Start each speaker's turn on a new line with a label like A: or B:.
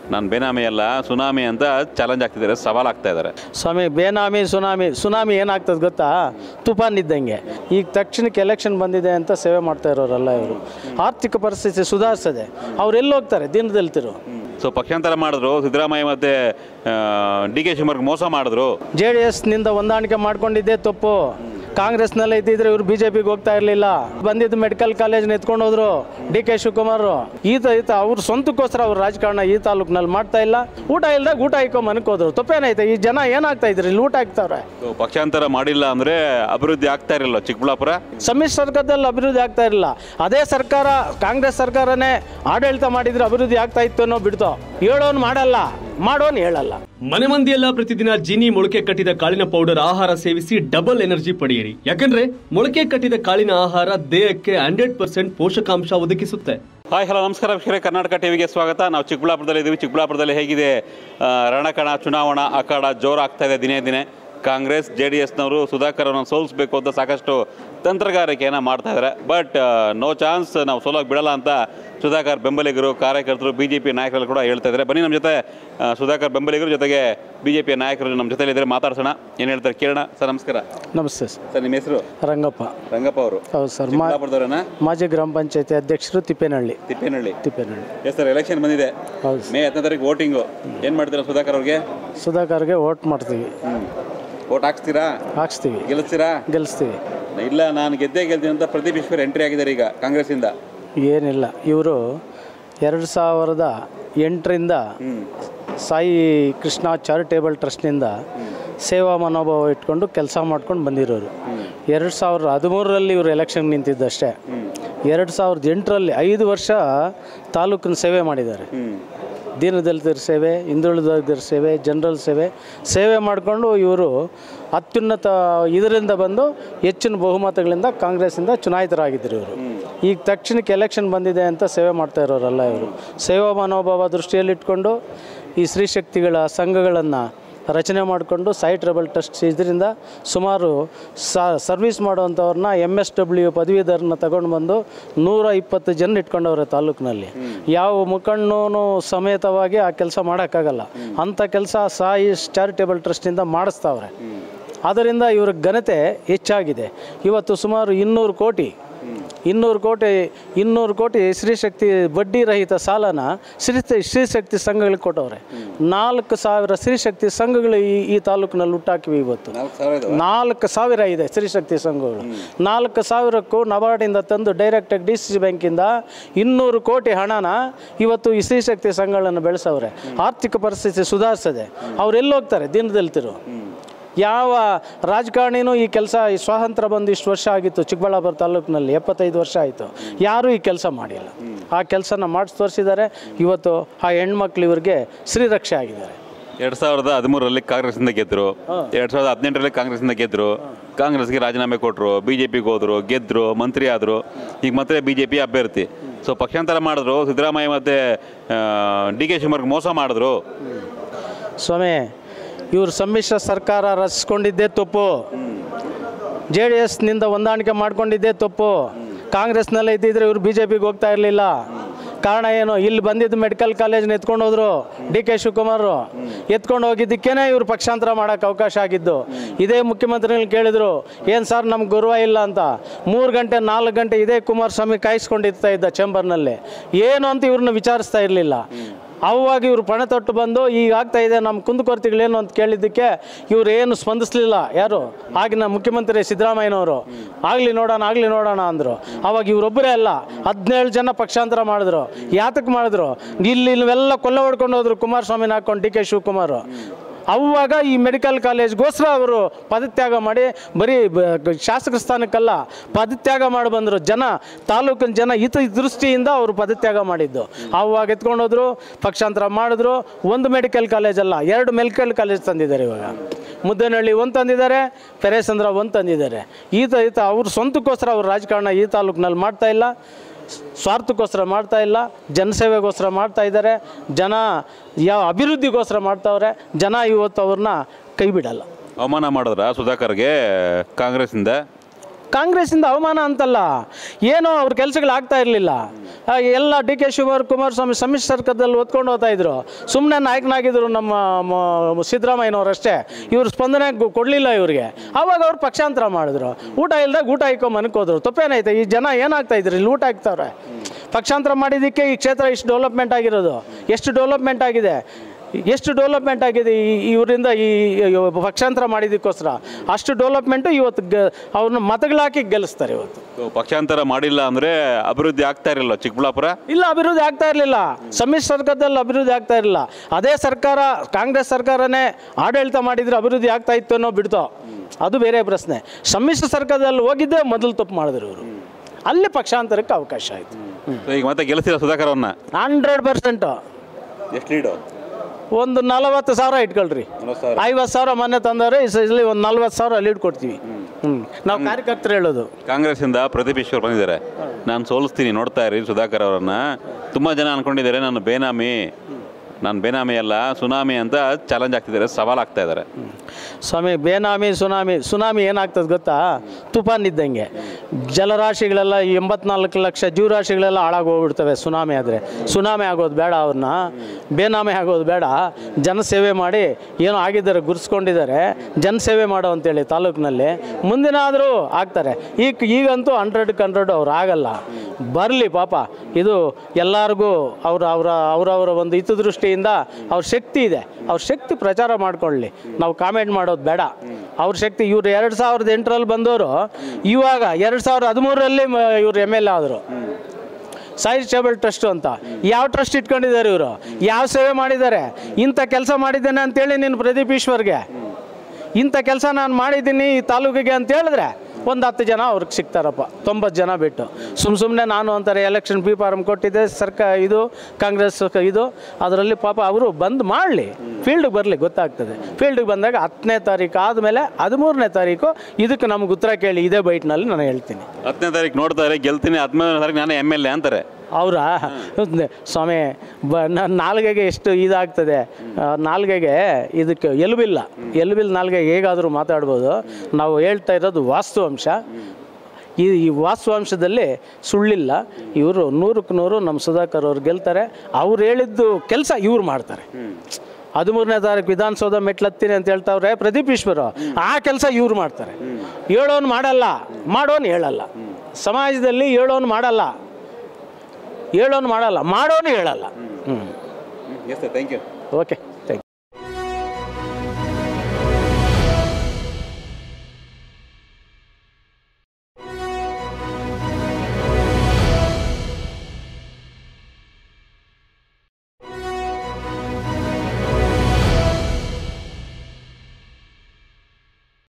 A: ನಾನು ಬೇನಾಮಿ ಅಲ್ಲ ಸುನಾಮಿ ಅಂತ ಚಾಲೆಂಜ್ ಆಗ್ತಿದ್ದಾರೆ ಸವಾಲ್ ಆಗ್ತಾ ಇದ್ದಾರೆ
B: ಸ್ವಾಮಿ ಬೇನಾಮಿ ಸುನಾಮಿ ಸುನಾಮಿ ಏನಾಗ್ತದೆ ಗೊತ್ತಾ ತುಫಾನ್ ಇದ್ದಂಗೆ ಈಗ ತಕ್ಷಣಕ್ಕೆ ಎಲೆಕ್ಷನ್ ಬಂದಿದೆ ಅಂತ ಸೇವೆ ಮಾಡ್ತಾ ಇರೋರಲ್ಲ ಇವರು ಆರ್ಥಿಕ ಪರಿಸ್ಥಿತಿ ಸುಧಾರಿಸದೆ ಅವ್ರು ಎಲ್ಲಿ ಹೋಗ್ತಾರೆ ದಿನದಲ್ತಿರು
A: ಸೊ ಪಕ್ಷಾಂತರ ಮಾಡಿದ್ರು ಸಿದ್ದರಾಮಯ್ಯ ಮತ್ತೆ ಡಿ ಕೆ ಶಿವಕುಮಾರ್ಗೆ ಮೋಸ ಮಾಡಿದ್ರು
B: ಜೆ ಡಿ ಎಸ್ನಿಂದ ಹೊಂದಾಣಿಕೆ ಮಾಡ್ಕೊಂಡಿದ್ದೇ ತಪ್ಪು ಕಾಂಗ್ರೆಸ್ನಲ್ಲೇ ಇದ್ದಿದ್ರೆ ಇವರು ಬಿ ಜೆ ಪಿಗೆ ಹೋಗ್ತಾ ಇರಲಿಲ್ಲ ಬಂದಿದ್ದು ಮೆಡಿಕಲ್ ಕಾಲೇಜ್ನ ಎತ್ಕೊಂಡು ಹೋದ್ರು ಡಿ ಕೆ ಶಿವಕುಮಾರ್ ಈತ ಈತ ಅವ್ರ ಸ್ವಂತಕ್ಕೋಸ್ಕರ ಅವ್ರು ರಾಜಕಾರಣ ಈ ತಾಲೂಕಿನಲ್ಲಿ ಮಾಡ್ತಾ ಇಲ್ಲ ಊಟ ಇಲ್ದಾಗ ಊಟ ಹಾಕೋ ಮನಕ್ಕೆ ಹೋದ್ರು ತಪ್ಪೇನೈತೆ ಈ ಜನ ಏನಾಗ್ತಾ ಇದ್ರಿ ಇಲ್ಲಿ ಊಟ ಹಾಕ್ತಾವ್ರೆ
A: ಸೊ ಪಕ್ಷಾಂತರ ಮಾಡಿಲ್ಲ ಅಂದ್ರೆ ಅಭಿವೃದ್ಧಿ ಆಗ್ತಾ ಇರಲಿಲ್ಲ ಚಿಕ್ಕಬಳ್ಳಾಪುರ
B: ಸಮ್ಮಿಶ್ರ ಸರ್ಕಾರದಲ್ಲಿ ಅಭಿವೃದ್ಧಿ ಆಗ್ತಾ ಇರಲಿಲ್ಲ ಅದೇ ಸರ್ಕಾರ ಕಾಂಗ್ರೆಸ್ ಸರ್ಕಾರನೇ ಆಡಳಿತ ಮಾಡಿದ್ರೆ ಅಭಿವೃದ್ಧಿ ಆಗ್ತಾ ಇತ್ತು ಅನ್ನೋ ಬಿಡ್ತೋ ಹೇಳೋನು ಮಾಡಲ್ಲ ಮಾಡೋನು ಹೇಳಲ್ಲ
C: ಮನೆ ಮಂದಿಯೆಲ್ಲ ಪ್ರತಿದಿನ ಜೀನಿ ಮೊಳಕೆ ಕಟ್ಟಿದ ಕಾಳಿನ ಪೌಡರ್ ಆಹಾರ ಸೇವಿಸಿ ಡಬಲ್ ಎನರ್ಜಿ ಪಡೆಯಿರಿ ಯಾಕಂದ್ರೆ ಮೊಳಕೆ ಕಟ್ಟಿದ ಕಾಳಿನ ಆಹಾರ ದೇಹಕ್ಕೆ ಹಂಡ್ರೆಡ್ ಪರ್ಸೆಂಟ್ ಪೋಷಕಾಂಶ ಒದಗಿಸುತ್ತೆ
A: ಹಾಯ್ ಹಲೋ ನಮಸ್ಕಾರ ವೀಕ್ಷಕರೇ ಕರ್ನಾಟಕ ಟಿವಿಗೆ ಸ್ವಾಗತ ನಾವು ಚಿಕ್ಕಬಳ್ಳಾಪುರದಲ್ಲಿ ಇದ್ದೀವಿ ಚಿಕ್ಕಬಳ್ಳಾಪುರದಲ್ಲಿ ಹೇಗಿದೆ ಆ, ರಣಕಣ ಚುನಾವಣಾ ಅಖಾಡ ಜೋರಾಗ್ತಾ ಇದೆ ದಿನೇ ದಿನೇ ಕಾಂಗ್ರೆಸ್ ಜೆ ಡಿ ಎಸ್ನವರು ಸುಧಾಕರ್ ಅವರನ್ನು ಸೋಲಿಸಬೇಕು ಅಂತ ಸಾಕಷ್ಟು ತಂತ್ರಗಾರಿಕೆಯನ್ನು ಮಾಡ್ತಾ ಇದ್ದಾರೆ ಬಟ್ ನೋ ಚಾನ್ಸ್ ನಾವು ಸೋಲೋಕೆ ಬಿಡಲ್ಲ ಅಂತ ಸುಧಾಕರ್ ಬೆಂಬಲಿಗರು ಕಾರ್ಯಕರ್ತರು ಬಿ ಜೆ ಪಿ ನಾಯಕರು ಕೂಡ ಹೇಳ್ತಾ ಇದ್ದಾರೆ ಬನ್ನಿ ನಮ್ಮ ಜೊತೆ ಆ, ಸುಧಾಕರ್ ಬೆಂಬಲಿಗರು ಜೊತೆಗೆ ಬಿ ಜೆ ಪಿಯ ನಾಯಕರು ನಮ್ಮ ಜೊತೆಲಿ ಇದ್ದಾರೆ ಮಾತಾಡ್ಸೋಣ ಏನು ಹೇಳ್ತಾರೆ ಕೇಳೋಣ ಸರ್ ನಮಸ್ಕಾರ
B: ನಮಸ್ತೆ ಸರ್
A: ಸರ್ ನಿಮ್ಮ ಹೆಸರು
B: ರಂಗಪ್ಪ
A: ರಂಗಪ್ಪ ಅವರು
B: ಹೌದು ಸರ್ ಮಾ
A: ಚಿಕ್ಕಬಳ್ಳಾಪುರದವರನ್ನ
B: ಮಾಜಿ ಗ್ರಾಮ ಪಂಚಾಯತಿ ಅಧ್ಯಕ್ಷರು Tippenahalli
A: Tippenahalli
B: Tippenahalli
A: yes sir election ಬಂದಿದೆ
B: ಹೌದು
A: ಮೇ ಹತ್ತನೇ ತಾರೀಕು ವೋಟಿಂಗು ಏನು ಮಾಡ್ತೀರಾ ಸುಧಾಕರ್ ಅವ್ರಿಗೆ
B: ಸುಧಾಕರ್ಗೆ ವೋಟ್ ಮಾಡ್ತೀವಿ
A: ವೋಟ್ ಹಾಕ್ಸ್ತೀರಾ
B: ಹಾಕ್ಸ್ತೀವಿ
A: ಗೆಲ್ಲಿಸ್ತೀರಾ
B: ಗೆಲ್ಲಿಸ್ತೀವಿ
A: ಇಲ್ಲ ನಾನು ಗೆದ್ದೇ ಗೆಲ್ತೀನಿ ಅಂತ ಪ್ರದೀಪ್ ಈಶ್ವರ್ ಎಂಟ್ರಿ ಆಗಿದ್ದಾರೆ ಈಗ ಕಾಂಗ್ರೆಸ್ಸಿಂದ
B: ಏನಿಲ್ಲ ಇವರು ಎರಡು ಸಾವಿರದ ಎಂಟರಿಂದ ಸಾಯಿ ಕೃಷ್ಣ ಚಾರಿಟೇಬಲ್ ಟ್ರಸ್ಟ್ನಿಂದ ಸೇವಾ ಮನೋಭಾವ ಇಟ್ಕೊಂಡು ಕೆಲಸ ಮಾಡ್ಕೊಂಡು ಬಂದಿರೋರು ಎರಡು ಸಾವಿರದ ಹದಿಮೂರರಲ್ಲಿ ಇವರು ಎಲೆಕ್ಷನ್ ನಿಂತಿದ್ದಷ್ಟೇ ಎರಡು ಸಾವಿರದ ಎಂಟರಲ್ಲಿ ಐದು ವರ್ಷ ತಾಲೂಕಿನ ಸೇವೆ ಮಾಡಿದ್ದಾರೆ ದೀನದಲಿತರ ಸೇವೆ ಹಿಂದುಳಿದವರ ಸೇವೆ ಜನರಲ್ ಸೇವೆ ಸೇವೆ ಮಾಡಿಕೊಂಡು ಇವರು ಅತ್ಯುನ್ನತ ಇದರಿಂದ ಬಂದು ಹೆಚ್ಚಿನ ಬಹುಮತಗಳಿಂದ ಕಾಂಗ್ರೆಸ್ಸಿಂದ ಚುನಾಯಿತರಾಗಿದ್ದರು ಇವರು ಈಗ ತಕ್ಷಣಕ್ಕೆ ಎಲೆಕ್ಷನ್ ಬಂದಿದೆ ಅಂತ ಸೇವೆ ಮಾಡ್ತಾ ಇರೋರಲ್ಲ ಇವರು ಸೇವಾ ಮನೋಭಾವ ದೃಷ್ಟಿಯಲ್ಲಿಟ್ಕೊಂಡು ಈ ಸ್ತ್ರೀಶಕ್ತಿಗಳ ಸಂಘಗಳನ್ನು ರಚನೆ ಮಾಡಿಕೊಂಡು ಸಾಯಿ ಟ್ರಬಲ್ ಟ್ರಸ್ಟ್ ಇದರಿಂದ ಸುಮಾರು ಸರ್ವಿಸ್ ಮಾಡುವಂಥವ್ರನ್ನ ಎಮ್ ಎಸ್ ಡಬ್ಲ್ಯೂ ಪದವೀಧರನ್ನ ತಗೊಂಡು ಬಂದು ನೂರ ಇಪ್ಪತ್ತು ಜನ ಇಟ್ಕೊಂಡವ್ರೆ ತಾಲೂಕಿನಲ್ಲಿ ಯಾವ ಮುಖಂಡನೂ ಸಮೇತವಾಗಿ ಆ ಕೆಲಸ ಮಾಡೋಕ್ಕಾಗಲ್ಲ ಅಂಥ ಕೆಲಸ ಸಾಯಿ ಚಾರಿಟೇಬಲ್ ಟ್ರಸ್ಟಿಂದ ಮಾಡಿಸ್ತಾವ್ರೆ ಅದರಿಂದ ಇವ್ರ ಘನತೆ ಹೆಚ್ಚಾಗಿದೆ ಇವತ್ತು ಸುಮಾರು ಇನ್ನೂರು ಕೋಟಿ ಇನ್ನೂರು ಕೋಟಿ ಇನ್ನೂರು ಕೋಟಿ ಸ್ತ್ರೀಶಕ್ತಿ ಬಡ್ಡಿ ರಹಿತ ಸಾಲನ ಶ್ರೀ ಸ್ತ್ರೀಶಕ್ತಿ ಸಂಘಗಳಿಗೆ ಕೊಟ್ಟವ್ರೆ ನಾಲ್ಕು ಸಾವಿರ ಸ್ತ್ರೀಶಕ್ತಿ ಸಂಘಗಳು ಈ ಈ ತಾಲೂಕಿನಲ್ಲಿ ಹುಟ್ಟಾಕಿವೆ ಇವತ್ತು
A: ನಾಲ್ಕು ಸಾವಿರ ಇದಾವೆ
B: ನಾಲ್ಕು ಸಾವಿರ ಇದೆ ಸ್ತ್ರೀಶಕ್ತಿ ಸಂಘಗಳು ನಾಲ್ಕು ಸಾವಿರಕ್ಕೂ ನಬಾರ್ಡಿಂದ ತಂದು ಡೈರೆಕ್ಟಾಗಿ ಡಿ ಸಿ ಬ್ಯಾಂಕಿಂದ ಇನ್ನೂರು ಕೋಟಿ ಹಣನ ಇವತ್ತು ಈ ಸ್ತ್ರೀಶಕ್ತಿ ಸಂಘಗಳನ್ನು ಬೆಳೆಸವ್ರೆ ಆರ್ಥಿಕ ಪರಿಸ್ಥಿತಿ ಸುಧಾರಿಸದೆ ಅವ್ರು ಎಲ್ಲಿ ಹೋಗ್ತಾರೆ ದಿನದಲ್ತಿರು ಯಾವ ರಾಜಕಾರಣಿನೂ ಈ ಕೆಲಸ ಈ ಸ್ವಾತಂತ್ರ್ಯ ಬಂದು ಇಷ್ಟು ವರ್ಷ ಆಗಿತ್ತು ಚಿಕ್ಕಬಳ್ಳಾಪುರ ತಾಲೂಕಿನಲ್ಲಿ ಎಪ್ಪತ್ತೈದು ವರ್ಷ ಆಯಿತು ಯಾರೂ ಈ ಕೆಲಸ ಮಾಡಿಲ್ಲ ಆ ಕೆಲಸನ ಮಾಡಿಸಿ ತೋರಿಸಿದ್ದಾರೆ ಇವತ್ತು ಆ ಹೆಣ್ಮಕ್ಳು ಇವ್ರಿಗೆ ಶ್ರೀರಕ್ಷೆ ಆಗಿದ್ದಾರೆ
A: ಎರಡು ಸಾವಿರದ ಹದಿಮೂರರಲ್ಲಿ ಕಾಂಗ್ರೆಸ್ಸಿಂದ ಗೆದ್ದರು ಎರಡು ಸಾವಿರದ ಹದಿನೆಂಟರಲ್ಲಿ ಕಾಂಗ್ರೆಸ್ಸಿಂದ ಗೆದ್ದರು ಕಾಂಗ್ರೆಸ್ಗೆ ರಾಜೀನಾಮೆ ಕೊಟ್ಟರು ಬಿ ಜೆ ಪಿಗೆ ಹೋದರು ಗೆದ್ದರು ಮಂತ್ರಿ ಆದರು ಈಗ ಮತ್ತೆ ಬಿ ಜೆ ಪಿ ಅಭ್ಯರ್ಥಿ ಸೊ ಪಕ್ಷಾಂತರ ಮಾಡಿದ್ರು ಸಿದ್ದರಾಮಯ್ಯ ಮತ್ತು ಡಿ ಕೆ ಶಿವಕುಮಾರ್ಗೆ ಮೋಸ ಮಾಡಿದ್ರು
B: ಸ್ವಾಮಿ ಇವರು ಸಮ್ಮಿಶ್ರ ಸರ್ಕಾರ ರಚಿಸ್ಕೊಂಡಿದ್ದೇ ತಪ್ಪು ಜೆ ಡಿ ಎಸ್ನಿಂದ ಹೊಂದಾಣಿಕೆ ಮಾಡ್ಕೊಂಡಿದ್ದೇ ತಪ್ಪು ಕಾಂಗ್ರೆಸ್ನಲ್ಲೇ ಇದ್ದಿದ್ರೆ ಇವರು ಬಿ ಜೆ ಪಿಗೆ ಹೋಗ್ತಾ ಇರಲಿಲ್ಲ ಕಾರಣ ಏನು ಇಲ್ಲಿ ಬಂದಿದ್ದು ಮೆಡಿಕಲ್ ಕಾಲೇಜ್ನ ಎತ್ಕೊಂಡು ಹೋದ್ರು ಡಿ ಕೆ ಶಿವಕುಮಾರ್ ಎತ್ಕೊಂಡು ಹೋಗಿದ್ದಕ್ಕೇನೆ ಇವ್ರು ಪಕ್ಷಾಂತರ ಮಾಡೋಕ್ಕೆ ಅವಕಾಶ ಆಗಿದ್ದು ಇದೇ ಮುಖ್ಯಮಂತ್ರಿಗಳು ಕೇಳಿದ್ರು ಏನು ಸರ್ ನಮ್ಗೆ ಗೌರವ ಇಲ್ಲ ಅಂತ ಮೂರು ಗಂಟೆ ನಾಲ್ಕು ಗಂಟೆ ಇದೇ ಕುಮಾರಸ್ವಾಮಿ ಕಾಯಿಸ್ಕೊಂಡಿರ್ತಾ ಇದ್ದ ಚೇಂಬರ್ನಲ್ಲಿ ಏನು ಅಂತ ಇವ್ರನ್ನ ವಿಚಾರಿಸ್ತಾ ಇರಲಿಲ್ಲ ಅವಾಗ ಇವರು ಪಣ ತೊಟ್ಟು ಬಂದು ಈಗ ಆಗ್ತಾ ಇದೆ ನಮ್ಮ ಕುಂದುಕೊರತೆಗಳೇನು ಅಂತ ಕೇಳಿದ್ದಕ್ಕೆ ಇವ್ರು ಏನು ಸ್ಪಂದಿಸಲಿಲ್ಲ ಯಾರು ಆಗಿನ ಮುಖ್ಯಮಂತ್ರಿ ಸಿದ್ದರಾಮಯ್ಯನವರು ಆಗಲಿ ನೋಡೋಣ ಆಗಲಿ ನೋಡೋಣ ಅಂದರು ಅವಾಗ ಇವರೊಬ್ಬರೇ ಅಲ್ಲ ಹದಿನೇಳು ಜನ ಪಕ್ಷಾಂತರ ಮಾಡಿದ್ರು ಯಾತಕ್ಕೆ ಮಾಡಿದ್ರು ಇಲ್ಲಿ ಇವೆಲ್ಲ ಕೊಲ್ಲ ಹೊಡ್ಕೊಂಡು ಹೋದ್ರು ಕುಮಾರಸ್ವಾಮಿನ ಹಾಕೊಂಡು ಡಿ ಕೆ ಶಿವಕುಮಾರ್ ಅವಾಗ ಈ ಮೆಡಿಕಲ್ ಕಾಲೇಜ್ಗೋಸ್ಕರ ಅವರು ಪದತ್ಯಾಗ ಮಾಡಿ ಬರೀ ಬ- ಶಾಸಕ ಸ್ಥಾನಕ್ಕಲ್ಲ ಪದತ್ಯಾಗ ಮಾಡಿ ಬಂದರು ಜನ ತಾಲೂಕಿನ ಜನ ಹಿತ ದೃಷ್ಟಿಯಿಂದ ಅವರು ಪದತ್ಯಾಗ ಮಾಡಿದ್ದು ಅವಾಗ ಎತ್ಕೊಂಡು ಹೋದ್ರು ಪಕ್ಷಾಂತರ ಮಾಡಿದ್ರು ಒಂದು ಮೆಡಿಕಲ್ ಕಾಲೇಜ್ ಅಲ್ಲ ಎರಡು ಮೆಡಿಕಲ್ ಕಾಲೇಜ್ ತಂದಿದ್ದಾರೆ ಇವಾಗ ಮುದ್ದೇನಹಳ್ಳಿ ಒಂದು ತಂದಿದ್ದಾರೆ ಪೆರೇಸಂದ್ರ ಒಂದು ತಂದಿದ್ದಾರೆ ಈತ ಈತ ಅವ್ರ ಸ್ವಂತಕ್ಕೋಸ್ಕರ ಅವ್ರು ರಾಜಕಾರಣ ಈ ತಾಲೂಕಿನಲ್ಲಿ ಮಾಡ್ತಾ ಇಲ್ಲ ಸ್ವಾರ್ಥಕ್ಕೋಸ್ಕರ ಮಾಡ್ತಾ ಇಲ್ಲ ಜನಸೇವೆಗೋಸ್ಕರ ಮಾಡ್ತಾ ಇದ್ದಾರೆ ಜನ ಯಾವ ಅಭಿವೃದ್ಧಿಗೋಸ್ಕರ ಮಾಡ್ತಾವ್ರೆ ಜನ ಇವತ್ತು ಅವ್ರನ್ನ ಕೈ ಬಿಡಲ್ಲ
A: ಅವಮಾನ ಮಾಡಿದ್ರ ಸುಧಾಕರ್ಗೆ ಕಾಂಗ್ರೆಸ್ಸಿಂದ
B: ಕಾಂಗ್ರೆಸ್ಸಿಂದ ಅವಮಾನ ಅಂತಲ್ಲ ಏನೋ ಅವ್ರ ಕೆಲಸಗಳು ಆಗ್ತಾ ಇರಲಿಲ್ಲ ಎಲ್ಲ ಡಿ ಕೆ ಶಿವಕುಮಾರ್ ಕುಮಾರಸ್ವಾಮಿ ಸಮ್ಮಿಶ್ರ ಸರ್ಕಾರದಲ್ಲಿ ಒತ್ಕೊಂಡು ಹೋಗ್ತಾ ಇದ್ರು ಸುಮ್ಮನೆ ನಾಯಕನಾಗಿದ್ರು ನಮ್ಮ ಮ- ಸಿದ್ದರಾಮಯ್ಯನವ್ರು ಅಷ್ಟೇ ಇವ್ರು ಸ್ಪಂದನೆ ಗು- ಕೊಡ್ಲಿಲ್ಲ ಇವ್ರಿಗೆ ಅವಾಗ ಅವ್ರು ಪಕ್ಷಾಂತರ ಮಾಡಿದ್ರು ಊಟ ಇಲ್ದಾಗ ಊಟ ಇಕ್ಕೊ ಮನಕ್ಕೆ ಹೋದ್ರು ತಪ್ಪೇನೈತೆ ಈ ಜನ ಏನಾಗ್ತಾ ಇದ್ರು ಇಲ್ಲಿ ಊಟ ಹಾಕ್ತಾವ್ರೆ ಪಕ್ಷಾಂತರ ಮಾಡಿದ್ದಕ್ಕೆ ಈ ಕ್ಷೇತ್ರ ಇಷ್ಟು ಡೆವಲಪ್ಮೆಂಟ್ ಆಗಿರೋದು ಎಷ್ಟು ಡೆವಲಪ್ಮೆಂಟ್ ಆಗಿದೆ ಎಷ್ಟು ಡೆವಲಪ್ಮೆಂಟ್ ಆಗಿದೆ ಈ ಇವರಿಂದ ಈ ಈ ಪಕ್ಷಾಂತರ ಮಾಡಿದ್ದಕ್ಕೋಸ್ಕರ ಅಷ್ಟು ಡೆವಲಪ್ಮೆಂಟು ಇವತ್ತು ಗ ಅವ್ರನ್ನ ಮತಗಳಾಕಿ ಗೆಲ್ಲಿಸ್ತಾರೆ ಇವತ್ತು
A: ಸೊ, ಪಕ್ಷಾಂತರ ಮಾಡಿಲ್ಲ ಅಂದರೆ ಅಭಿವೃದ್ಧಿ ಆಗ್ತಾ ಇರಲಿಲ್ಲ ಚಿಕ್ಕಬಳ್ಳಾಪುರ
B: ಇಲ್ಲ ಅಭಿವೃದ್ಧಿ ಆಗ್ತಾ ಇರಲಿಲ್ಲ ಸಮ್ಮಿಶ್ರ ಸರ್ಕಾರದಲ್ಲಿ ಅಭಿವೃದ್ಧಿ ಆಗ್ತಾ ಇರಲಿಲ್ಲ ಅದೇ ಸರ್ಕಾರ ಕಾಂಗ್ರೆಸ್ ಸರ್ಕಾರನೇ ಆಡಳಿತ ಮಾಡಿದ್ರೆ ಅಭಿವೃದ್ಧಿ ಆಗ್ತಾ ಇತ್ತು ಅನ್ನೋ ಬಿಡ್ತೋ ಅದು ಬೇರೆ ಪ್ರಶ್ನೆ ಸಮ್ಮಿಶ್ರ ಸರ್ಕಾರದಲ್ಲಿ ಹೋಗಿದ್ದೇ ಮೊದಲು ತಪ್ಪು ಮಾಡಿದ್ರು ಇವರು ಅಲ್ಲಿ ಪಕ್ಷಾಂತರಕ್ಕೆ ಅವಕಾಶ ಆಯಿತು
A: ಸೊ ಈಗ ಮತ್ತೆ ಗೆಲ್ಲಿಸಿಲ್ಲ ಸುಧಾಕರ್ ಅವ್ರನ್ನ
B: ಹಂಡ್ರೆಡ್ ಪರ್ಸೆಂಟು
A: ಎಷ್ಟು ಲೀಡು
B: ಒಂದು ನಲವತ್ತು ಸಾವಿರ ಇಟ್ಕೊಳ್ರಿ
A: ನಲವತ್ತು ಸಾವಿರ.
B: ಐವತ್ತು ಸಾವಿರ ಮೊನ್ನೆ ತಂದವ್ರೆ ಈ ಸಲ ಒಂದು ನಲ್ವತ್ತು ಸಾವಿರ ಲೀಡ್ ಕೊಡ್ತೀವಿ ಹ್ಞೂ ನಾವು ಕಾರ್ಯಕರ್ತರು ಹೇಳೋದು
A: ಕಾಂಗ್ರೆಸ್ಸಿಂದ ಪ್ರದೀಪ್ ಈಶ್ವರ್ ಬಂದಿದ್ದಾರೆ ನಾನು ಸೋಲಿಸ್ತೀನಿ ನೋಡ್ತಾ ಇರಿ ಸುಧಾಕರ್ ಅವರನ್ನ ತುಂಬ ಜನ ಅನ್ಕೊಂಡಿದ್ದಾರೆ ನಾನು ಬೇನಾಮಿ ನಾನು ಬೇನಾಮಿ ಅಲ್ಲ ಸುನಾಮಿ ಅಂತ ಚಾಲೆಂಜ್ ಆಗ್ತಿದ್ದಾರೆ ಸವಾಲ್ ಆಗ್ತಾ ಇದ್ದಾರೆ
B: ಸ್ವಾಮಿ ಬೇನಾಮಿ ಸುನಾಮಿ ಸುನಾಮಿ ಏನಾಗ್ತದೆ ಗೊತ್ತಾ ತುಫಾನ್ ಇದ್ದಂಗೆ ಜಲರಾಶಿಗಳೆಲ್ಲ ಎಂಬತ್ನಾಲ್ಕು ಲಕ್ಷ ಜೀವರಾಶಿಗಳೆಲ್ಲ ಹಾಳಾಗೋಗ್ಬಿಡ್ತವೆ ಸುನಾಮಿ ಆದರೆ ಸುನಾಮಿ ಆಗೋದು ಬೇಡ ಅವ್ರನ್ನ ಬೇನಾಮಿ ಆಗೋದು ಬೇಡ ಜನಸೇವೆ ಮಾಡಿ ಏನೋ ಆಗಿದ್ದಾರೆ ಗುರ್ಸ್ಕೊಂಡಿದ್ದಾರೆ ಜನಸೇವೆ ಮಾಡೋ ಅಂತೇಳಿ ತಾಲೂಕಿನಲ್ಲಿ ಮುಂದಿನ ಆದರೂ ಆಗ್ತಾರೆ ಈಗ ಈಗಂತೂ ಹಂಡ್ರೆಡ್ಗೆ ಹಂಡ್ರೆಡ್ ಅವ್ರು ಆಗಲ್ಲ ಬರಲಿ ಪಾಪ ಇದು ಎಲ್ಲರಿಗೂ ಅವ್ರ ಅವರ ಅವರವರ ಒಂದು ಹಿತದೃಷ್ಟಿಯಿಂದ ಅವ್ರ ಶಕ್ತಿ ಇದೆ ಅವ್ರ ಶಕ್ತಿ ಪ್ರಚಾರ ಮಾಡ್ಕೊಳ್ಳಿ ನಾವು ಕಾಮೆಂಟ್ ಮಾಡೋದು ಬೇಡ ಅವ್ರ ಶಕ್ತಿ ಇವ್ರು ಎರಡು ಸಾವಿರದ ಎಂಟರಲ್ಲಿ ಬಂದವರು ಇವಾಗ ಎರಡು ಸಾವಿರದ ಹದಿಮೂರರಲ್ಲಿ ಇವ್ರು ಎಮ್ ಎಲ್ ಎ ಆದರು ಸಾಯಿ ಚೇಬಲ್ ಟ್ರಸ್ಟ್ ಅಂತ ಯಾವ ಟ್ರಸ್ಟ್ ಇಟ್ಕೊಂಡಿದ್ದಾರೆ ಇವರು ಯಾವ ಸೇವೆ ಮಾಡಿದ್ದಾರೆ ಇಂಥ ಕೆಲಸ ಮಾಡಿದ್ದೇನೆ ಅಂತೇಳಿ ನೀನು ಪ್ರದೀಪ್ ಈಶ್ವರ್ಗೆ ಇಂಥ ಕೆಲಸ ನಾನು ಮಾಡಿದ್ದೀನಿ ಈ ತಾಲೂಕಿಗೆ ಅಂತ ಹೇಳಿದ್ರೆ ಒಂದು ಹತ್ತು ಜನ ಅವ್ರಿಗೆ ಸಿಗ್ತಾರಪ್ಪ ತೊಂಬತ್ತು ಜನ ಬಿಟ್ಟು ಸುಮ್ಮ ಸುಮ್ಮನೆ ನಾನು ಅಂತಾರೆ ಎಲೆಕ್ಷನ್ ಪಿ ಫಾರಮ್ ಕೊಟ್ಟಿದ್ದೆ ಸರ್ಕ ಇದು ಕಾಂಗ್ರೆಸ್ ಇದು ಅದರಲ್ಲಿ ಪಾಪ ಅವರು ಬಂದು ಮಾಡಲಿ ಫೀಲ್ಡ್ಗೆ ಬರಲಿ ಗೊತ್ತಾಗ್ತದೆ ಫೀಲ್ಡ್ಗೆ ಬಂದಾಗ ಹತ್ತನೇ ತಾರೀಕು ಆದಮೇಲೆ ಹದಿಮೂರನೇ ತಾರೀಕು ಇದಕ್ಕೆ ನಮ್ಗೆ ಉತ್ತರ ಕೇಳಿ ಇದೇ ಬೈಟ್ನಲ್ಲಿ ನಾನು ಹೇಳ್ತೀನಿ
A: ಹತ್ತನೇ ತಾರೀಕು ನೋಡ್ತಾರೆ ಗೆಲ್ತೀನಿ ಹದಿಮೂರನೇ ತಾರೀಕು ನಾನೇ ಎಮ್ ಎಲ್ ಎ ಅಂತಾರೆ
B: ಅವರ ಸ್ವಾಮಿ ಬ ನನ್ನ ನಾಲ್ಗೆಗೆ ಎಷ್ಟು ಇದಾಗ್ತದೆ ಆ, ನಾಲ್ಗೆಗೆ ಇದಕ್ಕೆ ಎಲುಬಿಲ್ಲ ಎಲುಬಿಲ್ಲ ನಾಲ್ಗೆಗೆ ಹೇಗಾದರೂ ಮಾತಾಡ್ಬೋದು ನಾವು ಹೇಳ್ತಾ ಇರೋದು ವಾಸ್ತವಾಂಶ ಈ ಈ ವಾಸ್ತವಾಂಶದಲ್ಲಿ ಸುಳ್ಳಿಲ್ಲ ಇವರು ನೂರಕ್ಕೆ ನೂರು ನಮ್ಮ ಸುಧಾಕರ್ ಅವ್ರು ಗೆಲ್ತಾರೆ ಅವ್ರು ಹೇಳಿದ್ದು ಕೆಲಸ ಇವ್ರು ಮಾಡ್ತಾರೆ ಹದಿಮೂರನೇ ತಾರೀಕು ವಿಧಾನಸೌಧ ಮೆಟ್ಲತ್ತೀನಿ ಅಂತ ಹೇಳ್ತಾವ್ರೆ ಪ್ರದೀಪ್ ಈಶ್ವರ ಆ ಕೆಲಸ ಇವ್ರು ಮಾಡ್ತಾರೆ ಹೇಳೋನು ಮಾಡಲ್ಲ ಮಾಡೋನು ಹೇಳಲ್ಲ ಸಮಾಜದಲ್ಲಿ ಹೇಳೋನು ಮಾಡಲ್ಲ ಹೇಳೋನು ಮಾಡಲ್ಲ ಮಾಡೋನು ಹೇಳಲ್ಲ ಹ್ಞೂ
A: ಎಸ್ ಥ್ಯಾಂಕ್ ಯು
B: ಓಕೆ